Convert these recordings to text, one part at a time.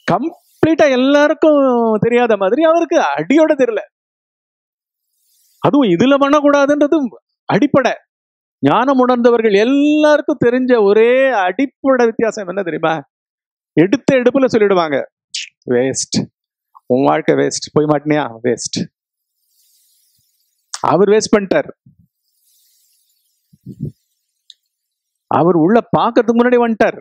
கம்ப்ளீட்டா எல்லாருக்கும் தெரியாத மாதிரி அவருக்கு அடியோட தெரியல அதுவும் இதுல பண்ணக்கூடாதுன்றது அடிப்படை ஞானம் உணர்ந்தவர்கள் எல்லாருக்கும் தெரிஞ்ச ஒரே அடிப்படை வித்தியாசம் என்ன தெரியுமா எடுத்த எடுப்புல சொல்லிடுவாங்க வேஸ்ட் உன் வாழ்க்கை வேஸ்ட் போய் மாட்டினியா வேஸ்ட் அவர் வேஸ்ட் பண்ணிட்டார் அவர் உள்ள பாக்குறதுக்கு முன்னாடி வந்துட்டார்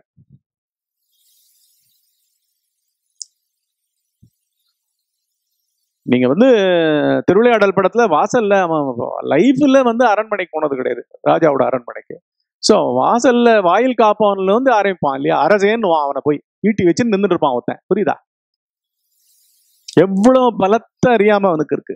நீங்க வந்து திருவிளையாடல் படத்துல வாசல்ல அவன் லைஃப்ல வந்து அரண்மனைக்கு போனது கிடையாது ராஜாவோட அரண்மனைக்கு சோ வாசல்ல வாயில் காப்பவன்ல வந்து ஆரம்பிப்பான் இல்லையா அரசேன்னு அவனை போய் ஈட்டி வச்சு நின்றுட்டு இருப்பான் ஒருத்தன் புரியுதா எவ்வளவு பலத்த அறியாம அவனுக்கு இருக்கு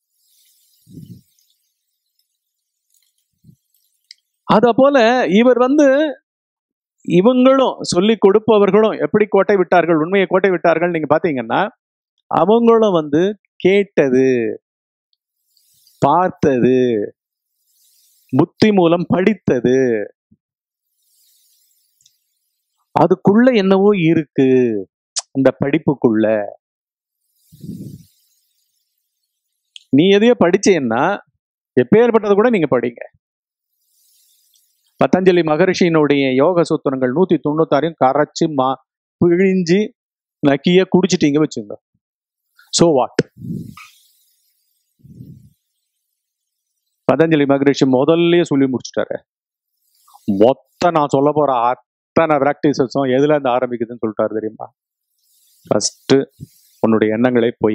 அத போல இவர் வந்து இவங்களும் சொல்லி கொடுப்பவர்களும் எப்படி கோட்டை விட்டார்கள் உண்மையை கோட்டை விட்டார்கள் நீங்க பாத்தீங்கன்னா அவங்களும் வந்து கேட்டது பார்த்தது புத்தி மூலம் படித்தது அதுக்குள்ள என்னவோ இருக்கு அந்த படிப்புக்குள்ள நீ எதையோ படிச்சேன்னா எப்பேற்பட்டது கூட நீங்க படிங்க பதஞ்சலி மகரிஷியினுடைய யோக சூத்திரங்கள் நூத்தி தொண்ணூத்தாறையும் கரைச்சு மா பிழிஞ்சு நக்கிய குடிச்சிட்டீங்க வச்சுங்க சோ வாட் பதஞ்சலி மகரிஷி முதல்லயே சொல்லி முடிச்சுட்டாரு மொத்த நான் சொல்ல போற அத்தனை பிராக்டிசஸும் எதுல இருந்து ஆரம்பிக்குதுன்னு சொல்லிட்டாரு தெரியுமா ஃபர்ஸ்ட் உன்னுடைய எண்ணங்களே போய்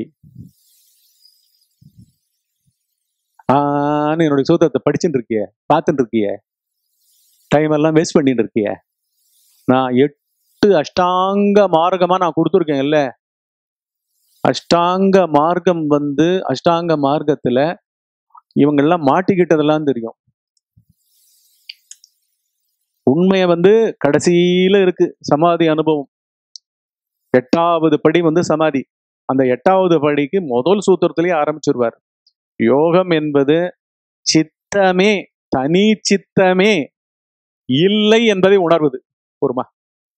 ஆன்னு என்னுடைய சூத்திரத்தை படிச்சுட்டு இருக்கிய பார்த்துட்டு இருக்கிய டைம் எல்லாம் வேஸ்ட் பண்ணிட்டு இருக்கிய நான் எட்டு அஷ்டாங்க மார்க்கமா நான் கொடுத்துருக்கேன் இல்ல அஷ்டாங்க மார்க்கம் வந்து அஷ்டாங்க மார்க்கத்துல இவங்கெல்லாம் மாட்டிக்கிட்டதெல்லாம் தெரியும் உண்மையை வந்து கடைசியில இருக்கு சமாதி அனுபவம் எட்டாவது படி வந்து சமாதி அந்த எட்டாவது படிக்கு முதல் சூத்திரத்திலேயே ஆரம்பிச்சிருவார் யோகம் என்பது சித்தமே தனி சித்தமே இல்லை என்பதை உணர்வது பொறுமா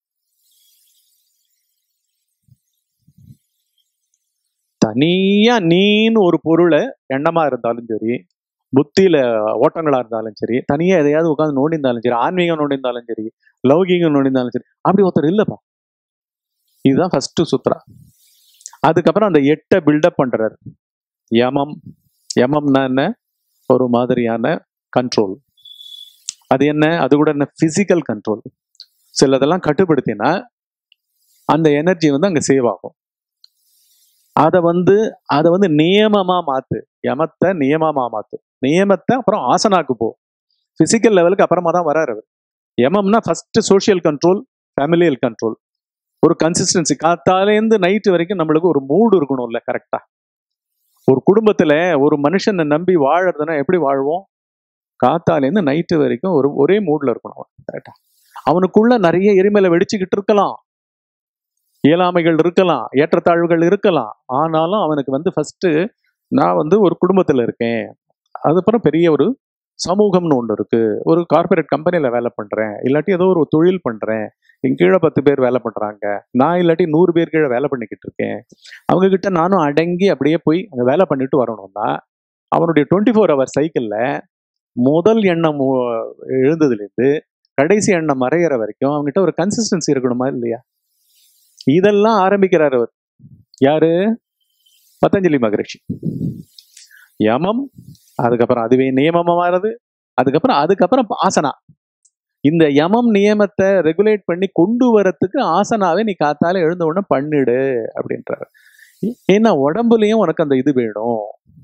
தனியா நீன்னு ஒரு பொருளை எண்ணமா இருந்தாலும் சரி புத்தியில ஓட்டங்களா இருந்தாலும் சரி தனியா எதையாவது உட்காந்து நோண்டிருந்தாலும் சரி ஆன்மீகம் நோண்டிருந்தாலும் சரி லௌகீகம் நோண்டிருந்தாலும் சரி அப்படி ஒருத்தர் இல்லப்பா இதுதான் ஃபர்ஸ்ட் சுத்ரா அதுக்கப்புறம் அந்த எட்டை பில்டப் பண்றாரு யமம் யமம்னா என்ன ஒரு மாதிரியான கண்ட்ரோல் அது என்ன அது கூட என்ன பிசிக்கல் கண்ட்ரோல் சிலதெல்லாம் கட்டுப்படுத்தினா அந்த எனர்ஜி வந்து அங்க சேவ் ஆகும் அதை வந்து அதை வந்து நியமமா மாத்து யமத்தை நியமமா மாத்து நியமத்தை அப்புறம் ஆசனாக்கு போ பிசிக்கல் லெவலுக்கு அப்புறமா தான் வராரு அவர் யமம்னா ஃபர்ஸ்ட் சோஷியல் கண்ட்ரோல் ஃபேமிலியல் கண்ட்ரோல் ஒரு கன்சிஸ்டன்சி காத்தாலேருந்து நைட்டு வரைக்கும் நம்மளுக்கு ஒரு மூடு இருக்கணும்ல கரெக்டா ஒரு குடும்பத்துல ஒரு மனுஷனை நம்பி வாழறதுன்னா எப்படி வாழ்வோம் காத்தாலேருந்து நைட்டு வரைக்கும் ஒரு ஒரே மூட்ல இருக்கணும் அவன் கரெக்டா அவனுக்குள்ள நிறைய எரிமலை வெடிச்சுக்கிட்டு இருக்கலாம் இயலாமைகள் இருக்கலாம் ஏற்றத்தாழ்வுகள் இருக்கலாம் ஆனாலும் அவனுக்கு வந்து ஃபர்ஸ்ட் நான் வந்து ஒரு குடும்பத்துல இருக்கேன் அதுக்கப்புறம் பெரிய ஒரு சமூகம்னு ஒன்று இருக்கு ஒரு கார்பரேட் கம்பெனில வேலை பண்றேன் இல்லாட்டி ஏதோ ஒரு தொழில் பண்றேன் என் கீழே பத்து பேர் வேலை பண்றாங்க நான் இல்லாட்டி நூறு பேர் கீழே வேலை பண்ணிக்கிட்டு இருக்கேன் அவங்க கிட்ட நானும் அடங்கி அப்படியே போய் அங்க வேலை பண்ணிட்டு வரணும்னா அவனுடைய டுவெண்ட்டி ஃபோர் ஹவர் சைக்கிள்ல முதல் எண்ணம் உ- எழுந்ததுலேருந்து கடைசி எண்ணம் மறையிற வரைக்கும் அவங்ககிட்ட ஒரு கன்சிஸ்டன்சி இருக்கணுமா இல்லையா இதெல்லாம் ஆரம்பிக்கிறார் அவர் யாரு பதஞ்சலி மகரிஷி யமம் அதுக்கப்புறம் அதுவே நியமமா மாறுது அதுக்கப்புறம் அதுக்கப்புறம் ஆசனா இந்த யமம் நியமத்தை ரெகுலேட் பண்ணி கொண்டு வரத்துக்கு ஆசனாவே நீ காத்தால எழுந்த உடனே பண்ணிடு அப்படின்றாரு ஏ- ஏன்னா உடம்புலயும் உனக்கு அந்த இது வேணும்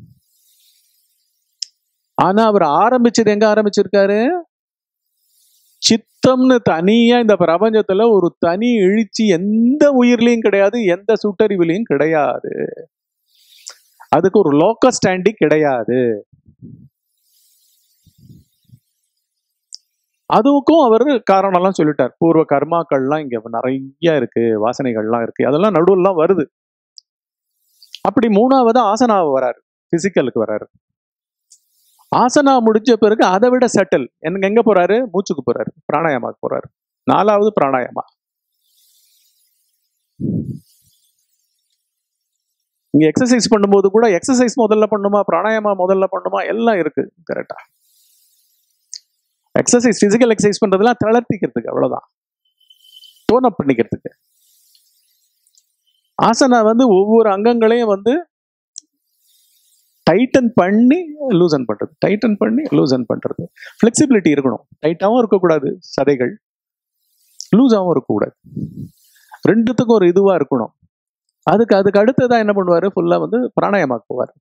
ஆனா அவர் ஆரம்பிச்சது எங்க ஆரம்பிச்சிருக்காரு சித்தம்னு தனியா இந்த பிரபஞ்சத்துல ஒரு தனி எழுச்சி எந்த உயிர்லயும் கிடையாது எந்த சுட்டறிவுலையும் கிடையாது அதுக்கு ஒரு லோக்க ஸ்டாண்டிங் கிடையாது அதுக்கும் அவர் காரணம்லாம் சொல்லிட்டார் பூர்வ கர்மாக்கள்லாம் இங்க நிறைய இருக்கு வாசனைகள்லாம் இருக்கு அதெல்லாம் நடுவுலாம் வருது அப்படி மூணாவது ஆசனாவை வராரு பிசிக்கலுக்கு வராரு ஆசனா முடிஞ்ச பிறகு அதை விட செட்டில் எனக்கு எங்க போறாரு மூச்சுக்கு போறாரு பிராணாயாமாக்கு போறாரு நாலாவது பிராணாயாமா இங்க எக்ஸசைஸ் பண்ணும்போது கூட எக்ஸசைஸ் முதல்ல பண்ணுமா பிராணாயாமா முதல்ல பண்ணுமா எல்லாம் இருக்கு கரெக்டா எக்ஸசைஸ் பிசிக்கல் எக்ஸசைஸ் பண்றதெல்லாம் தளர்த்திக்கிறதுக்கு அவ்வளவுதான் டோன் அப் பண்ணிக்கிறதுக்கு ஆசனா வந்து ஒவ்வொரு அங்கங்களையும் வந்து டைட்டன் பண்ணி லூசன் பண்றது டைட்டன் பண்ணி லூசன் பண்றது ஃபிளெக்சிபிலிட்டி இருக்கணும் டைட்டாகவும் இருக்கக்கூடாது சதைகள் லூஸாகவும் இருக்கக்கூடாது ரெண்டுத்துக்கும் ஒரு இதுவா இருக்கணும் அதுக்கு அதுக்கு அடுத்ததா என்ன பண்ணுவாரு ஃபுல்லா வந்து பிராணாயமாக்குவார்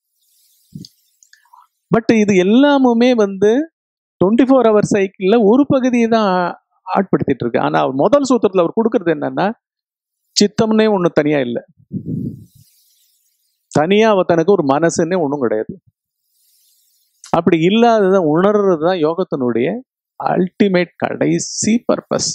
பட் இது எல்லாமுமே வந்து டுவெண்ட்டி ஃபோர் ஹவர் சைக்கிள்ல ஒரு பகுதியை தான் ஆட்படுத்திட்டு இருக்கு ஆனா முதல் சூத்திரத்துல அவர் கொடுக்கறது என்னன்னா சித்தம்னே ஒண்ணு தனியா இல்லை தனியா அவ தனக்கு ஒரு மனசுன்னே ஒண்ணும் கிடையாது அப்படி இல்லாததை உணர்றது தான் யோகத்தினுடைய அல்டிமேட் கடைசி பர்பஸ்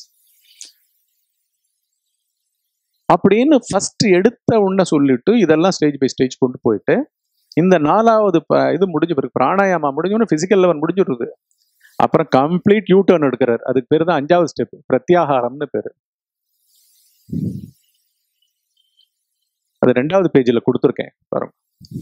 அப்படின்னு ஃபர்ஸ்ட் எடுத்த உடனே சொல்லிட்டு இதெல்லாம் ஸ்டேஜ் பை ஸ்டேஜ் கொண்டு போயிட்டு இந்த நாலாவது ப- இது முடிஞ்ச பிறகு பிராணாயாமா முடிஞ்சோன்னு பிசிக்கல் லெவல் முடிஞ்சிடுது அப்புறம் கம்ப்ளீட் யூ டர்ன் எடுக்கிறார் அதுக்கு பேர் தான் அஞ்சாவது ஸ்டெப் பிரத்யாகாரம்னு பேரு அது ரெண்டாவது பேஜில் கொடுத்துருக்கேன் பாருங்க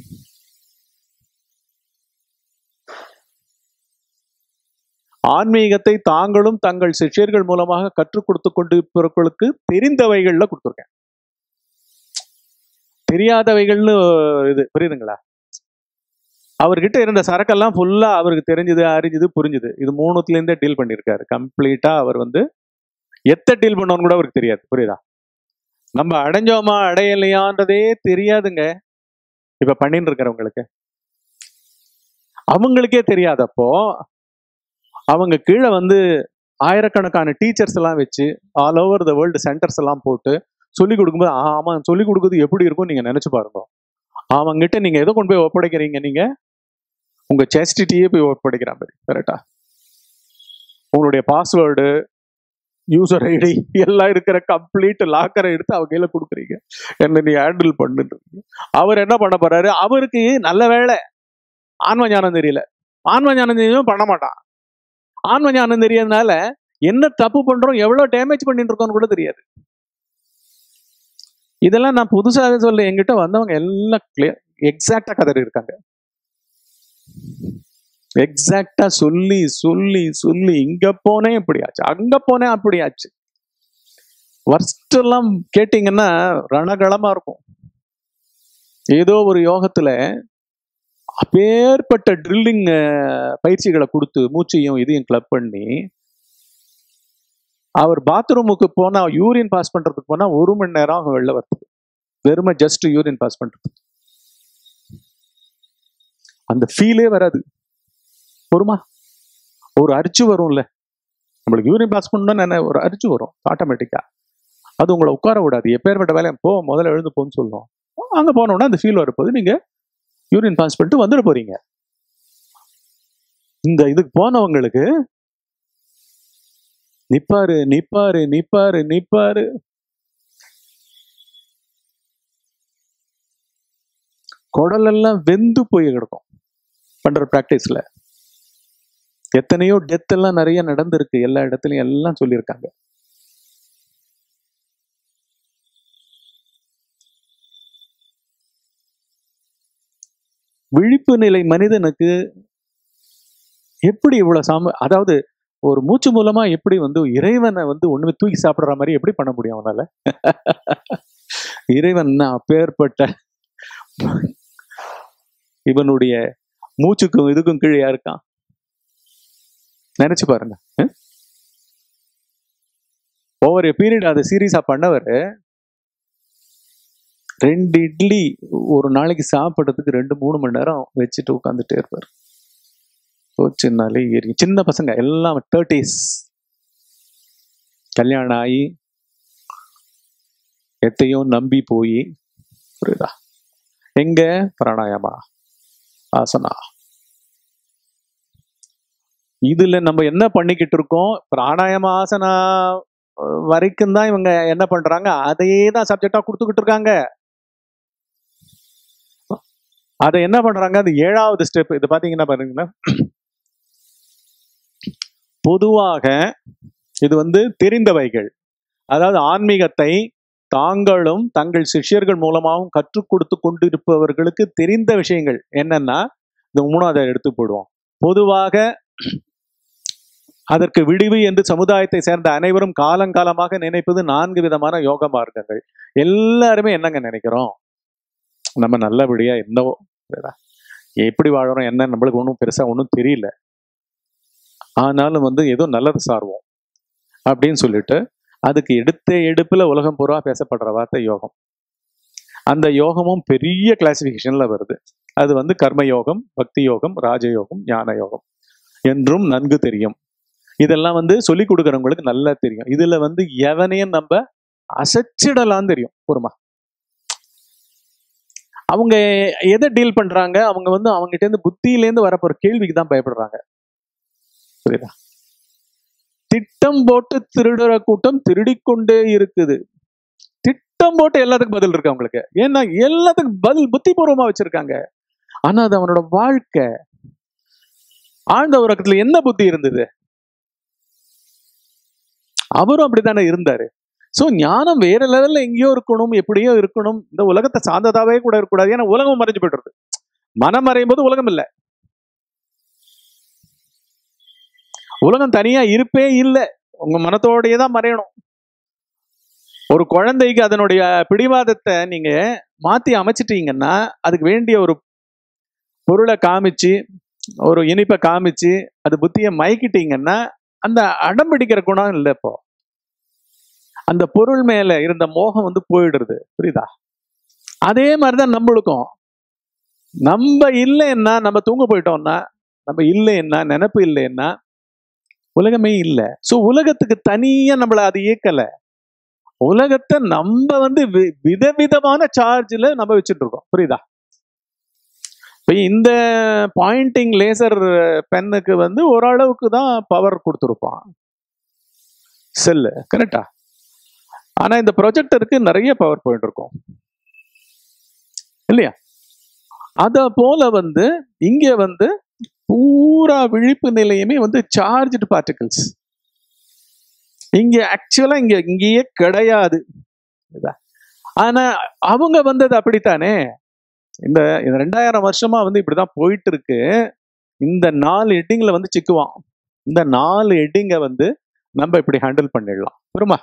ஆன்மீகத்தை தாங்களும் தங்கள் சிஷ்யர்கள் மூலமாக கற்றுக் கொடுத்து கொண்டிருப்பவர்களுக்கு தெரிந்தவைகள்ல கொடுத்துருக்கேன் தெரியாதவைகள்னு இது புரியுதுங்களா அவர்கிட்ட இருந்த சரக்கெல்லாம் ஃபுல்லா அவருக்கு தெரிஞ்சது அறிஞ்சது புரிஞ்சுது இது மூணுத்துல இருந்தே டீல் பண்ணியிருக்காரு கம்ப்ளீட்டா அவர் வந்து எத்த டீல் பண்ணோன்னு கூட அவருக்கு தெரியாது புரியுதா நம்ம அடைஞ்சோமா அடையலையான்றதே தெரியாதுங்க இப்ப பண்ணிட்டு இருக்கிறவங்களுக்கு அவங்களுக்கே தெரியாதப்போ அவங்க கீழே வந்து ஆயிரக்கணக்கான டீச்சர்ஸ் எல்லாம் வச்சு all over the world centres எல்லாம் போட்டு சொல்லி கொடுக்கும்போது ஆ, ஆமா சொல்லி கொடுக்குறது எப்படி இருக்கும் நீங்க நினைச்சு பாருங்க அவங்ககிட்ட நீங்க எதை கொண்டு போய் ஒப்படைக்கிறீங்க நீங்க உங்க செஸ்டிட்டியே போய் ஒப்படைக்கிற மாதிரி கரெக்டா உங்களுடைய பாஸ்வேர்டு யூசர் ஐடி எல்லாம் இருக்கிற கம்ப்ளீட் லாக்கரை எடுத்து அவங்க கையில கொடுக்குறீங்க என்ன நீ ஹேண்டில் பண்ணுன்னு அவர் என்ன பண்ண போறாரு அவருக்கு நல்ல வேலை ஆன்ம ஞானம் தெரியல ஆன்ம ஞானம் தெரியும் பண்ண மாட்டான் ஆன்ம ஞானம் தெரியறதுனால என்ன தப்பு பண்றோம் எவ்வளவு டேமேஜ் பண்ணிட்டு இருக்கோம்னு கூட தெரியாது இதெல்லாம் நான் புதுசாவே சொல்ல என்கிட்ட வந்தவங்க எல்லாம் கிளியர் எக்ஸாக்டா கதறி இருக்காங்க எக்ஸாக்டா சொல்லி சொல்லி சொல்லி இங்க போனேன் இப்படி ஆச்சு அங்க போனேன் அப்படி ஆச்சு worst எல்லாம் கேட்டீங்கன்னா ரணகளமா இருக்கும் ஏதோ ஒரு யோகத்துல அப்பேற்பட்ட ட்ரில்லிங் பயிற்சிகளை கொடுத்து மூச்சையும் இதையும் கிளப் பண்ணி அவர் பாத்ரூமுக்கு போனா யூரின் பாஸ் பண்றதுக்கு போனா ஒரு மணி நேரம் ஆகும் வெளில வரதுக்கு வெறுமை ஜஸ்ட் யூரின் பாஸ் பண்றது அந்த ஃபீலே வராது வருமா ஒரு அரிச்சு வரும்ல நம்மளுக்கு யூரின் பாஸ் பண்ணணும்னு என்ன ஒரு அரிச்சு வரும் ஆட்டோமேட்டிக்கா அது உங்களை உட்கார விடாது எப்பேற்பட்ட வேலையை போ முதல்ல எழுந்து போன்னு சொல்லும் அங்க போனோம்னா அந்த ஃபீல் வரப்போது நீங்க யூரின் பாஸ் பண்ணிட்டு வந்துட போறீங்க இந்த இதுக்கு போனவங்களுக்கு நிப்பாரு நிப்பாரு நிப்பாரு நிப்பாரு குடலெல்லாம் வெந்து போய் கிடக்கும் பண்ற பிராக்டிஸ்ல எத்தனையோ டெத் எல்லாம் நிறைய நடந்திருக்கு எல்லா இடத்துலயும் எல்லாம் சொல்லியிருக்காங்க விழிப்பு நிலை மனிதனுக்கு எப்படி இவ்வளவு சாம அதாவது ஒரு மூச்சு மூலமா எப்படி வந்து இறைவனை வந்து ஒண்ணுமே தூக்கி சாப்பிடுற மாதிரி எப்படி பண்ண முடியும் அவனால இறைவன் அப்பேற்பட்ட இவனுடைய மூச்சுக்கும் இதுக்கும் கீழே இருக்கான் நினைச்சு பாருங்க ஒவ்வொரு பீரியட் அதை சீரியஸா பண்ணவர் ரெண்டு இட்லி ஒரு நாளைக்கு சாப்பிட்றதுக்கு ரெண்டு மூணு மணி நேரம் வச்சுட்டு உட்காந்துட்டே இருப்பார் போச்சுனாலே ஏறி சின்ன பசங்க எல்லாம் தேர்ட்டிஸ் கல்யாணம் ஆகி எத்தையும் நம்பி போய் புரியுதா எங்க பிராணாயாமா ஆசனா இதுல நம்ம என்ன பண்ணிக்கிட்டு இருக்கோம் பிராணாயாம ஆசனா வரைக்கும் தான் இவங்க என்ன பண்றாங்க அதையே தான் சப்ஜெக்டா கொடுத்துக்கிட்டு இருக்காங்க அதை என்ன பண்றாங்க அது ஏழாவது ஸ்டெப் இது பாத்தீங்கன்னா பாருங்களேன் பொதுவாக இது வந்து தெரிந்தவைகள் அதாவது ஆன்மீகத்தை தாங்களும் தங்கள் சிஷ்யர்கள் மூலமாகவும் கற்றுக் கொடுத்து கொண்டிருப்பவர்களுக்கு தெரிந்த விஷயங்கள் என்னன்னா இந்த மூணாவது எடுத்து போடுவோம் பொதுவாக அதற்கு விடிவு என்று சமுதாயத்தை சேர்ந்த அனைவரும் காலங்காலமாக நினைப்பது நான்கு விதமான யோக மார்க்கங்கள் எல்லாருமே என்னங்க நினைக்கிறோம் நம்ம நல்லபடியா என்னவோ சரியா? எப்படி வாழறோம் என்ன நம்மளுக்கு ஒன்றும் பெருசா ஒன்றும் தெரியல ஆனாலும் வந்து ஏதோ நல்லது சார்வோம் அப்படின்னு சொல்லிட்டு அதுக்கு எடுத்த எடுப்புல உலகம் பூரா பேசப்படுற வார்த்தை யோகம் அந்த யோகமும் பெரிய கிளாசிபிகேஷன்ல வருது அது வந்து கர்ம யோகம் பக்தி யோகம் ராஜயோகம் ஞான யோகம் என்றும் நன்கு தெரியும் இதெல்லாம் வந்து சொல்லி கொடுக்குறவங்களுக்கு நல்லா தெரியும் இதுல வந்து எவனையும் நம்ம அசைச்சிடலாம் தெரியும் பொறுமா அவங்க எதை டீல் பண்றாங்க அவங்க வந்து அவங்ககிட்ட இருந்து புத்தியிலேருந்து வரப்போற கேள்விக்கு தான் பயப்படுறாங்க புரியுதா திட்டம் போட்டு திருடுற கூட்டம் திருடிக்கொண்டே இருக்குது திட்டம் போட்டு எல்லாத்துக்கும் பதில் இருக்கு அவங்களுக்கு ஏன்னா எல்லாத்துக்கும் பதில் புத்திபூர்வமா வச்சிருக்காங்க ஆனா அது அவனோட வாழ்க்கை ஆழ்ந்த உறக்கத்துல என்ன புத்தி இருந்தது அவரும் அப்படித்தானே இருந்தாரு சோ ஞானம் வேற லெவல்ல எங்கேயோ இருக்கணும் எப்படியோ இருக்கணும் இந்த உலகத்தை சார்ந்ததாவே கூட இருக்கக்கூடாது ஏன்னா உலகம் மறைஞ்சு போயிடுறது மனம் மறையும் போது உலகம் இல்லை உலகம் தனியா இருப்பே இல்லை உங்க மனத்தோடயே தான் மறையணும் ஒரு குழந்தைக்கு அதனுடைய பிடிவாதத்தை நீங்க மாத்தி அமைச்சிட்டீங்கன்னா அதுக்கு வேண்டிய ஒரு பொருளை காமிச்சு ஒரு இனிப்பை காமிச்சு அது புத்தியை மயக்கிட்டீங்கன்னா அந்த அடம் பிடிக்கிற குணம் இல்லை இப்போ அந்த பொருள் மேல இருந்த மோகம் வந்து போயிடுறது புரியுதா அதே மாதிரிதான் நம்மளுக்கும் நம்ம இல்லைன்னா நம்ம தூங்க போயிட்டோம்னா நம்ம இல்லைன்னா நினைப்பு இல்லைன்னா உலகமே இல்லை ஸோ உலகத்துக்கு தனியா நம்மள அது இயக்கல உலகத்தை நம்ம வந்து வி- விதவிதமான சார்ஜில் நம்ம வச்சுட்டு இருக்கோம் புரியுதா இப்போ இந்த பாயிண்டிங் லேசர் பென்னுக்கு வந்து ஓரளவுக்கு தான் பவர் கொடுத்துருப்பான் செல்லு கரெக்டா ஆனா இந்த ப்ரொஜெக்டருக்கு நிறைய பவர் பாயிண்ட் இருக்கும் இல்லையா அத போல வந்து இங்க வந்து பூரா விழிப்பு நிலையமே வந்து சார்ஜ்டு பார்ட்டிகிள்ஸ் இங்க ஆக்சுவலா இங்க இங்கேயே கிடையாது இதா. ஆனா அவங்க வந்தது அப்படித்தானே இந்த இந்த ரெண்டாயிரம் வருஷமா வந்து இப்படிதான் போயிட்டு இருக்கு இந்த நாலு ஹெட்டிங்ல வந்து சிக்குவான் இந்த நாலு ஹெட்டிங்க வந்து நம்ம இப்படி ஹேண்டில் பண்ணிடலாம் புரியுமா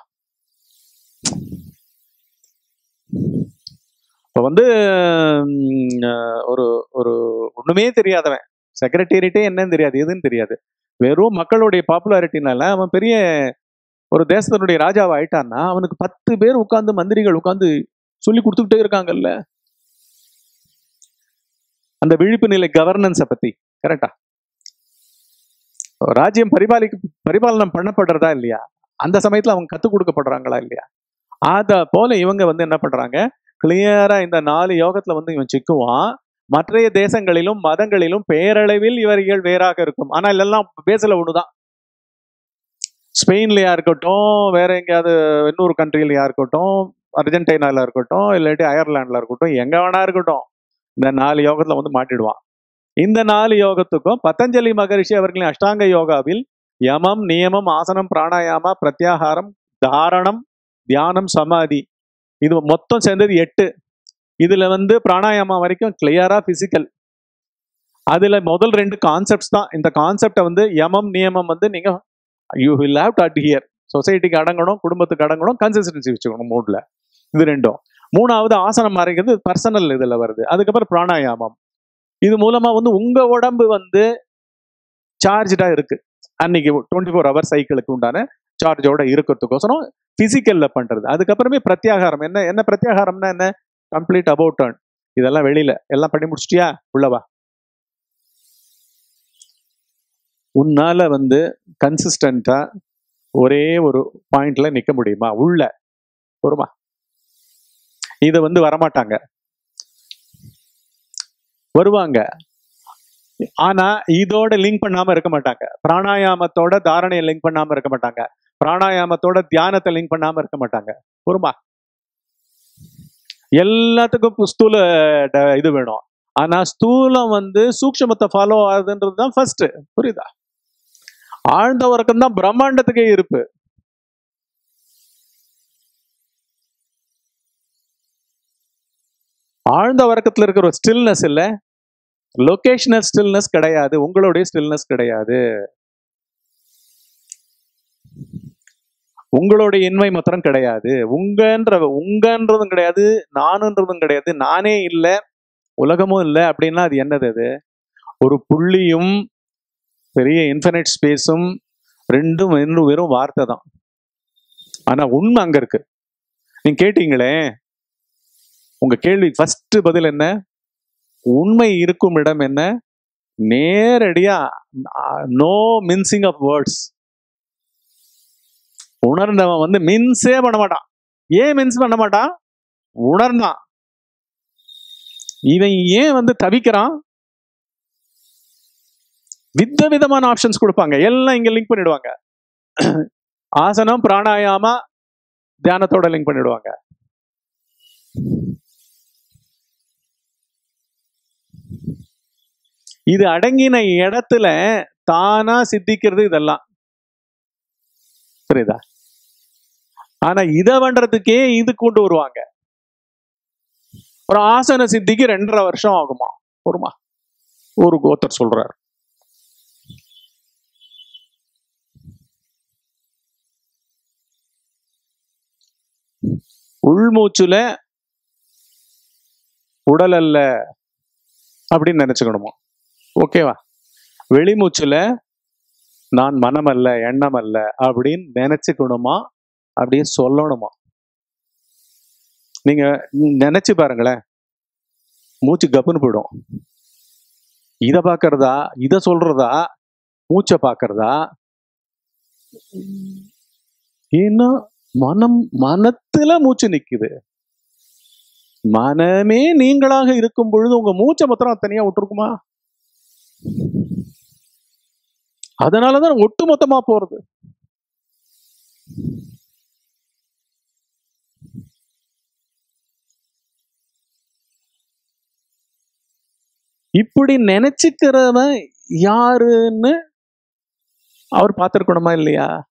இப்போ வந்து ம், அஹ், ஒரு ஒரு ஒண்ணுமே தெரியாதவன் செக்ரட்டேரியட்டே என்னன்னு தெரியாது எதுன்னு தெரியாது வெறும் மக்களுடைய பாப்புலாரிட்டினால அவன் பெரிய ஒரு தேசத்தினுடைய ராஜாவை ஆயிட்டான்னா அவனுக்கு பத்து பேர் உட்கார்ந்து மந்திரிகள் உட்கார்ந்து சொல்லி கொடுத்துக்கிட்டே இருக்காங்கல்ல அந்த விழிப்பு நிலை கவர்னன்ஸை பத்தி கரெக்டா ராஜ்யம் பரிபாலிக்க பரிபாலனம் பண்ணப்படுறதா இல்லையா அந்த சமயத்துல அவங்க கத்துக் கொடுக்கப்படுறாங்களா இல்லையா அத போல இவங்க வந்து என்ன பண்றாங்க கிளியரா இந்த நாலு யோகத்துல வந்து இவன் சிக்குவான் மற்றைய தேசங்களிலும் மதங்களிலும் பேரளவில் இவர்கள் வேறாக இருக்கும் ஆனால் எல்லாம் பேசல ஒண்ணுதான் ஸ்பெயின்லயா இருக்கட்டும் வேற எங்கேயாவது இன்னொரு கண்ட்ரிலயா இருக்கட்டும் அர்ஜென்டினால இருக்கட்டும் இல்லாட்டி அயர்லாண்ட்ல இருக்கட்டும் எங்க வேணா இருக்கட்டும் இந்த நாலு யோகத்துல வந்து மாட்டிடுவான் இந்த நாலு யோகத்துக்கும் பதஞ்சலி மகரிஷி அவர்களின் அஷ்டாங்க யோகாவில் யமம் நியமம் ஆசனம் பிராணாயாமா பிரத்யாகாரம் தாரணம் தியானம் சமாதி இது மொத்தம் சேர்ந்தது எட்டு இதுல வந்து பிராணாயாமா வரைக்கும் கிளியரா பிசிக்கல் அதுல முதல் ரெண்டு கான்செப்ட்ஸ் தான் இந்த கான்செப்டை வந்து யமம் நியமம் வந்து நீங்க you will have to adhere சொசைட்டிக்கு அடங்கணும் குடும்பத்துக்கு அடங்கணும் கன்சிஸ்டன்சி வச்சுக்கணும் மூட்ல இது ரெண்டும் மூணாவது ஆசனம் மறைக்கிறது பர்சனல் இதுல வருது அதுக்கப்புறம் பிராணாயாமம் இது மூலமா வந்து உங்க உடம்பு வந்து சார்ஜா இருக்கு அன்னைக்கு டுவெண்ட்டி ஃபோர் ஹவர் சைக்கிளுக்கு உண்டான சார்ஜோட இருக்கிறதுக்கோசரம் பிசிக்கல்ல பண்றது அதுக்கப்புறமே பிரத்யாகாரம் என்ன என்ன பிரத்யாகாரம்னா என்ன கம்ப்ளீட் அபவுட் டர்ன் இதெல்லாம் வெளியில எல்லாம் பண்ணி முடிச்சிட்டியா உள்ளவா உன்னால வந்து கன்சிஸ்டண்டா ஒரே ஒரு பாயிண்ட்ல நிக்க முடியுமா உள்ள வருமா இது வந்து வரமாட்டாங்க வருவாங்க ஆனா இதோட லிங்க் பண்ணாம இருக்க மாட்டாங்க பிராணாயாமத்தோட தாரணையை லிங்க் பண்ணாம இருக்க மாட்டாங்க பிராணாயாமத்தோட தியானத்தை லிங்க் பண்ணாம இருக்க மாட்டாங்க பொறுமா எல்லாத்துக்கும் ஸ்தூல ட- இது வேணும் ஆனா ஸ்தூலம் வந்து சூக்ஷ்மத்தை ஃபாலோ ஆகுதுன்றது தான் ஃபர்ஸ்ட் புரியுதா ஆழ்ந்த உறக்கம் தான் பிரம்மாண்டத்துக்கே இருப்பு ஆழ்ந்த உறக்கத்துல இருக்கிற ஒரு ஸ்டில்னஸ் இல்ல லொகேஷனல் ஸ்டில்னஸ் கிடையாது உங்களுடைய ஸ்டில்னஸ் கிடையாது உங்களுடைய இன்மை மாத்திரம் கிடையாது உங்கன்ற உங்கன்றதும் கிடையாது நானுன்றதும் கிடையாது நானே இல்லை உலகமும் இல்லை அப்படின்னா அது என்னது அது ஒரு புள்ளியும் பெரிய இன்ஃபினைட் ஸ்பேஸும் ரெண்டும் வெறும் வெறும் வார்த்தை தான் ஆனா உண்மை அங்க இருக்கு நீங்க கேட்டீங்களே உங்க கேள்வி ஃபர்ஸ்ட் பதில் என்ன உண்மை இருக்கும் இடம் என்ன நேரடியா நோ மின்சிங் ஆஃப் வேர்ட்ஸ் உணர்ந்தவன் வந்து மின்ஸே பண்ண மாட்டான் ஏன் மின்ஸ் பண்ண மாட்டான் உணர்ந்தான் இவன் ஏன் வந்து தவிக்கிறான் வித விதமான ஆப்ஷன்ஸ் கொடுப்பாங்க எல்லாம் இங்க லிங்க் பண்ணிடுவாங்க ஆசனம் பிராணாயாமா தியானத்தோட லிங்க் பண்ணிடுவாங்க இது அடங்கின இடத்துல தானா சித்திக்கிறது இதெல்லாம் புரியுதா ஆனா இத பண்றதுக்கே இது கொண்டு வருவாங்க ஒரு ஆசன சித்திக்கு ரெண்டரை வருஷம் ஆகுமா ஒருமா ஒரு கோத்தர் சொல்றாரு உள்மூச்சுல உடல் அல்ல அப்படின்னு நினைச்சுக்கணுமா ஓகேவா வெளிமூச்சுல நான் மனம் அல்ல எண்ணம் அல்ல அப்படின்னு நினைச்சுக்கணுமா அப்படியே சொல்லணுமா நீங்க நினைச்சு பாருங்களேன் மூச்சு கப்புன்னு போயிடும் இத பாக்குறதா இத சொல்றதா மூச்சை பாக்குறதா ஏன்னா மனம் மனத்துல மூச்சு நிக்குது மனமே நீங்களாக இருக்கும் பொழுது உங்க மூச்சை மாத்திரம் தனியா விட்டுருக்குமா அதனாலதான் ஒட்டு மொத்தமா போறது இப்படி நினைச்சுக்கிறவன் யாருன்னு அவர் பார்த்திருக்கணுமா இல்லையா